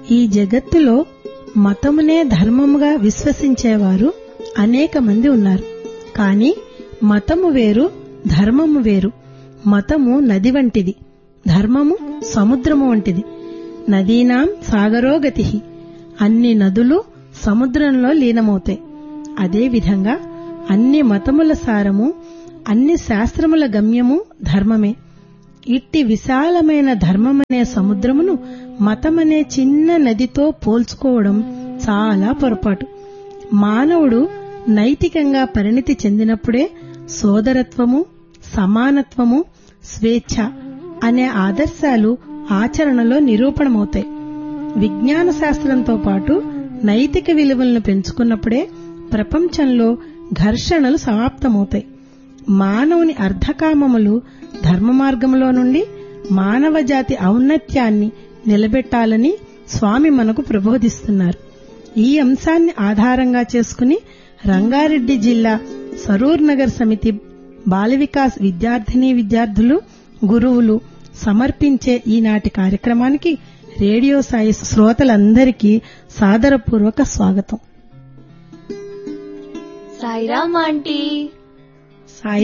ఈ జగత్తులో మతమునే ధర్మముగా విశ్వసించేవారు అనేక మంది ఉన్నారు కాని మతము వేరు ధర్మము వేరు మతము నది వంటిది ధర్మము సముద్రము వంటిది నదీనాం సాగరోగతి అన్ని నదులు సముద్రంలో లీనమవుతాయి అదేవిధంగా అన్ని మతముల సారము అన్ని శాస్త్రముల గమ్యము ధర్మమే ఇట్టి విశాలమైన ధర్మమనే సముద్రమును మతమనే చిన్న నదితో పోల్చుకోవడం చాలా పొరపాటు మానవుడు నైతికంగా పరిణితి చెందినప్పుడే సోదరత్వము సమానత్వము స్వేచ్ఛ అనే ఆదర్శాలు ఆచరణలో నిరూపణమవుతాయి విజ్ఞాన శాస్త్రంతో పాటు నైతిక విలువలను పెంచుకున్నప్పుడే ప్రపంచంలో ఘర్షణలు సమాప్తమవుతాయి మానవుని అర్ధకామములు ధర్మ మార్గంలో నుండి మానవ జాతి ఔన్నత్యాన్ని నిలబెట్టాలని స్వామి మనకు ప్రబోధిస్తున్నారు ఈ అంశాన్ని ఆధారంగా చేసుకుని రంగారెడ్డి జిల్లా సరూర్ నగర్ సమితి బాల వికాస్ విద్యార్థిని విద్యార్థులు గురువులు సమర్పించే ఈనాటి కార్యక్రమానికి రేడియో సాయి శ్రోతలందరికీ సాదరపూర్వక స్వాగతం సాయిరామ్ ఆంటీ సాయి